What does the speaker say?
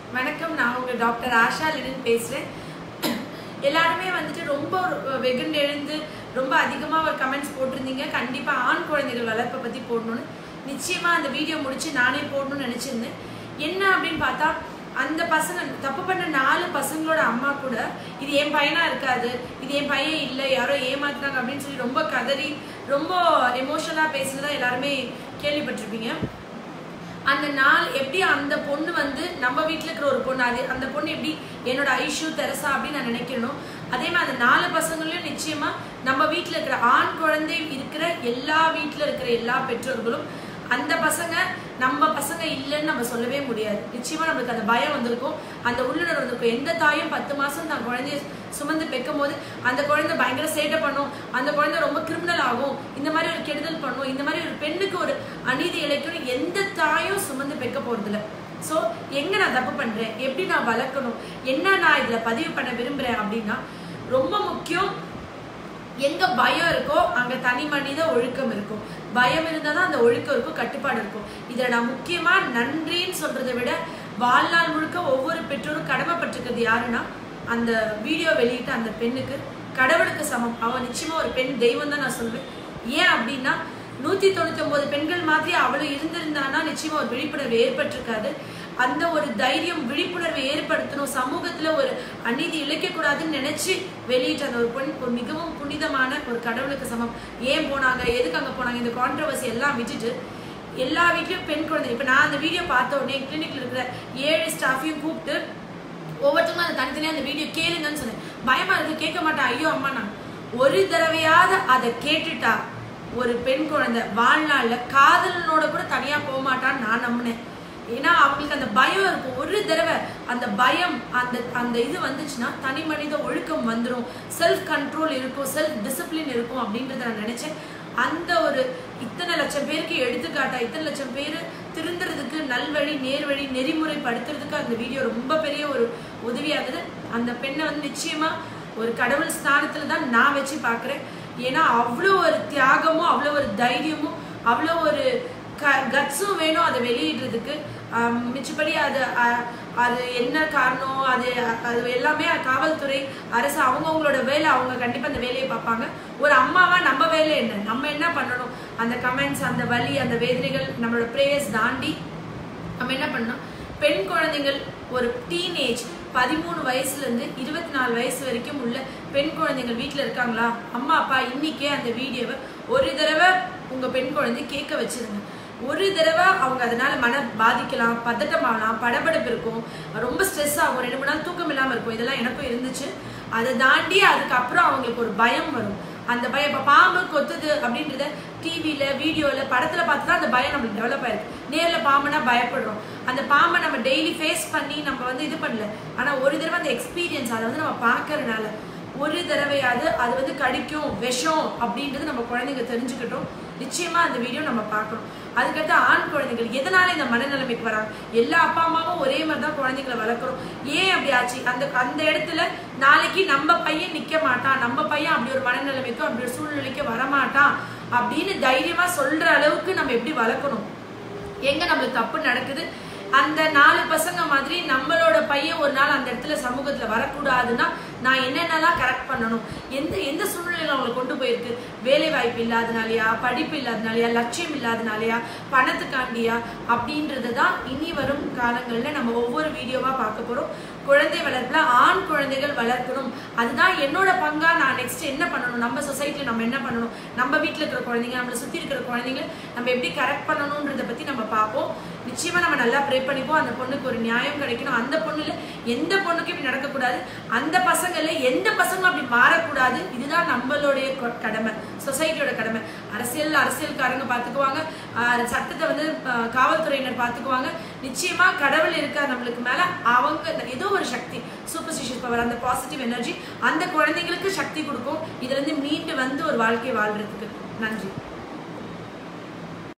வணக்கம் நான் உங்க டாக்டர் ஆஷா லெனின் பேசுறேன் எல்லாருமே வந்துட்டு ரொம்ப வெகுண்டு எழுந்து ரொம்ப அதிகமா ஒரு கமெண்ட்ஸ் போட்டிருந்தீங்க கண்டிப்பா ஆண் குழந்தைகள் வளர்ப்பை பத்தி போடணும்னு நிச்சயமா அந்த வீடியோ முடிச்சு நானே போடணும்னு நினைச்சிருந்தேன் என்ன அப்படின்னு பார்த்தா அந்த பசங்க தப்பு பண்ண நாலு பசங்களோட அம்மா கூட இது என் பையனா இருக்காது இது என் பையன் இல்லை யாரோ ஏமாத்துறாங்க அப்படின்னு சொல்லி ரொம்ப கதறி ரொம்ப எமோஷனலா பேசுனதா எல்லாருமே கேள்விப்பட்டிருப்பீங்க அந்த நாள் எப்படி அந்த பொண்ணு வந்து நம்ம வீட்டில் இருக்கிற ஒரு பொண்ணு அது அந்த பொண்ணு எப்படி என்னோட ஐஷு தெரசா அப்படின்னு நான் நினைக்கணும் அதே மாதிரி அந்த நாலு பசங்களையும் நிச்சயமா நம்ம வீட்டில் இருக்கிற ஆண் குழந்தை இருக்கிற எல்லா வீட்டில் இருக்கிற எல்லா பெற்றோர்களும் அந்த பசங்க நம்ம பசங்க இல்லைன்னு நம்ம சொல்லவே முடியாது நிச்சயமா நம்மளுக்கு அந்த பயம் வந்திருக்கும் அந்த உள்ளுணர்வு வந்திருக்கும் எந்த தாயும் பத்து மாசம் தான் குழந்தைய சுமந்து பெக்கும் போது அந்த குழந்தை பயங்கர சேட்டை பண்ணும் அந்த குழந்தை ரொம்ப கிரிமினல் ஆகும் இந்த மாதிரி ஒரு கெடுதல் பண்ணும் இந்த மாதிரி ஒரு பெண்ணுக்கு ஒரு அநீதி இழைக்கணும் எந்த தாயும் சுமந்து பெக்க போறதில்ல ஸோ எங்க நான் தப்பு பண்றேன் எப்படி நான் வளர்க்கணும் என்ன நான் இதுல பதிவு பண்ண விரும்புறேன் அப்படின்னா ரொம்ப முக்கியம் எங்க பயம் இருக்கோ அங்க தனி மனித ஒழுக்கம் இருக்கும் பயம் இருந்தால் தான் அந்த ஒழுக்கம் இருக்கும் கட்டுப்பாடு இருக்கும் இதுல நான் முக்கியமா நன்றின்னு சொல்றதை விட வாழ்நாள் முழுக்க ஒவ்வொரு பெற்றோரும் கடமைப்பட்டிருக்கிறது யாருன்னா அந்த வீடியோ வெளியிட்ட அந்த பெண்ணுக்கு கடவுளுக்கு சமம் அவ நிச்சயமா ஒரு பெண் தெய்வம் தான் நான் சொல்வேன் ஏன் அப்படின்னா நூத்தி தொண்ணூத்தி ஒன்பது பெண்கள் மாதிரி அவளும் இருந்திருந்தானா நிச்சயமா ஒரு விழிப்புணர்வு ஏற்பட்டிருக்காது அந்த ஒரு தைரியம் விழிப்புணர்வை ஏற்படுத்தணும் சமூகத்துல ஒரு அநீதி இழைக்கக்கூடாதுன்னு நினைச்சு வெளியிட்ட அந்த ஒரு பெண் ஒரு மிகவும் புனிதமான ஒரு கடவுளுக்கு சமம் ஏன் போனாங்க எதுக்கு அங்க போனாங்க இந்த கான்ட்ரவர்சி எல்லாம் விட்டுட்டு எல்லா வீட்லயும் பெண் குழந்தை இப்ப நான் அந்த வீடியோ பார்த்த உடனே கிளினிக்ல இருக்கிற ஏழு ஸ்டாஃபையும் கூப்பிட்டு ஒவ்வொருத்தவங்களும் அந்த தனித்தனியா அந்த வீடியோ கேளுங்கன்னு சொன்னேன் பயமா இருக்கு கேட்க மாட்டேன் ஐயோ அம்மா நான் ஒரு தடவையாவது அதை கேட்டுட்டா ஒரு பெண் குழந்தை வாழ்நாள்ல காதலனோட கூட தனியா போக மாட்டான்னு நான் நம்பினேன் ஏன்னா அவங்களுக்கு அந்த பயம் இருக்கும் ஒரு தடவை அந்த பயம் அந்த அந்த இது வந்துச்சுன்னா தனி மனித ஒழுக்கம் வந்துடும் செல்ஃப் கண்ட்ரோல் இருக்கும் செல்ஃப் டிசிப்ளின் இருக்கும் அப்படின்றத நான் நினைச்சேன் அந்த ஒரு இத்தனை லட்சம் பேருக்கு எடுத்துக்காட்டா இத்தனை லட்சம் பேர் திருந்துறதுக்கு நல்வழி நேர்வழி நெறிமுறைப்படுத்துறதுக்கு அந்த வீடியோ ரொம்ப பெரிய ஒரு உதவியாகுது அந்த பெண்ணை வந்து நிச்சயமா ஒரு கடவுள் ஸ்தானத்துல தான் நான் வச்சு பார்க்குறேன் ஏன்னா அவ்வளோ ஒரு தியாகமும் அவ்வளோ ஒரு தைரியமும் அவ்வளோ ஒரு க கட்ஸும் வேணும் அதை வெளியிடுறதுக்கு ஆம், மிச்சபடி அது அ- அது என்ன காரணம் அது அது எல்லாமே காவல்துறை அரசு அவங்கவுங்களோட வேலை அவங்க கண்டிப்பாக அந்த வேலையை பார்ப்பாங்க ஒரு அம்மாவா நம்ம வேலை என்ன நம்ம என்ன பண்ணணும் அந்த கமெண்ட்ஸ் அந்த வலி அந்த வேதனைகள் நம்மளோட ப்ரேயர்ஸ் தாண்டி நம்ம என்ன பண்ணோம் பெண் குழந்தைகள் ஒரு டீனேஜ் பதிமூணு வயசுல இருந்து இருபத்தி நாலு வயசு வரைக்கும் உள்ள பெண் குழந்தைகள் வீட்டில் இருக்காங்களா அம்மா அப்பா இன்னைக்கே அந்த வீடியோவை ஒரு தடவை உங்க பெண் குழந்தை கேட்க வச்சிருங்க ஒரு தடவை அவங்க அதனால மன பாதிக்கலாம் பதட்டமாகலாம் படபடப்பு இருக்கும் ரொம்ப ஸ்ட்ரெஸ் ஆகும் ரெண்டு மூணு நாள் தூக்கம் இல்லாமல் இருக்கும் இதெல்லாம் எனக்கும் இருந்துச்சு அதை தாண்டி அதுக்கப்புறம் அவங்களுக்கு ஒரு பயம் வரும் அந்த பயம் இப்போ பாம்பு கொத்துது அப்படின்றத டிவியில வீடியோல படத்துல பார்த்து தான் அந்த பயம் நம்மளுக்கு டெவலப் ஆயிருக்கு நேர்ல பாம்புனா பயப்படுறோம் அந்த பாம்பை நம்ம டெய்லி ஃபேஸ் பண்ணி நம்ம வந்து இது பண்ணல ஆனா ஒரு தடவை அந்த எக்ஸ்பீரியன்ஸ் அதை வந்து நம்ம பார்க்கறதுனால ஒரு தடவையாவது அது வந்து கடிக்கும் விஷம் அப்படின்றது நம்ம குழந்தைங்க தெரிஞ்சுக்கிட்டோம் நிச்சயமா அந்த வீடியோ நம்ம பார்க்கணும் அதுக்கடுத்து ஆண் குழந்தைகள் எதனால இந்த மனநிலைமைக்கு வராங்க எல்லா அப்பா அம்மாவும் ஒரே மாதிரி தான் குழந்தைங்களை வளர்க்குறோம் ஏன் அப்படி ஆச்சு அந்த அந்த இடத்துல நாளைக்கு நம்ம பையன் நிக்க மாட்டான் நம்ம பையன் அப்படி ஒரு மனநிலைமைக்கோ அப்படி ஒரு சூழ்நிலைக்கோ வரமாட்டான் அப்படின்னு தைரியமா சொல்ற அளவுக்கு நம்ம எப்படி வளர்க்கணும் எங்க நம்மளுக்கு தப்பு நடக்குது அந்த நாலு பசங்க மாதிரி நம்மளோட பையன் ஒரு நாள் அந்த இடத்துல சமூகத்துல வரக்கூடாதுன்னா நான் என்னென்னலாம் கரெக்ட் பண்ணணும் எந்த எந்த சூழ்நிலையில அவங்களை கொண்டு போயிருக்கு வேலை வாய்ப்பு இல்லாதனாலயா படிப்பு இல்லாதனாலயா லட்சியம் இல்லாதனாலயா பணத்துக்காண்டியா அப்படின்றது தான் இனி வரும் காலங்கள்ல நம்ம ஒவ்வொரு வீடியோவா பார்க்க போறோம் குழந்தை வளர்ப்புல ஆண் குழந்தைகள் வளர்க்கணும் அதுதான் என்னோட பங்கா நான் நெக்ஸ்ட் என்ன பண்ணணும் நம்ம சொசைட்டில நம்ம என்ன பண்ணணும் நம்ம வீட்ல இருக்கிற குழந்தைங்க நம்மளை சுத்தி இருக்கிற குழந்தைங்க நம்ம எப்படி கரெக்ட் பண்ணணும்ன்றத பத்தி நம்ம பார்ப்போம் நிச்சயமா நம்ம நல்லா ப்ரே பண்ணிப்போம் அந்த பொண்ணுக்கு ஒரு நியாயம் கிடைக்கணும் அந்த பொண்ணுல எந்த பொண்ணுக்கும் இப்படி நடக்கக்கூடாது அந்த பசங்கள்ல எந்த பசங்களும் அப்படி மாறக்கூடாது இதுதான் நம்மளுடைய கொ- கடமை சொசைட்டியோட கடமை அரசியல் அரசியல்காரங்க பார்த்துக்குவாங்க ஆஹ் சட்டத்தை வந்து ஆஹ் காவல்துறையினர் பார்த்துக்குவாங்க நிச்சயமா கடவுள் இருக்கா நம்மளுக்கு மேல அவங்க ஏதோ ஒரு சக்தி சூப்பர்ஸ்டிஷியஸ் பவர் அந்த பாசிட்டிவ் எனர்ஜி அந்த குழந்தைங்களுக்கு சக்தி கொடுக்கும் இதுல இருந்து மீண்டு வந்து ஒரு வாழ்க்கை வாழ்றதுக்கு நன்றி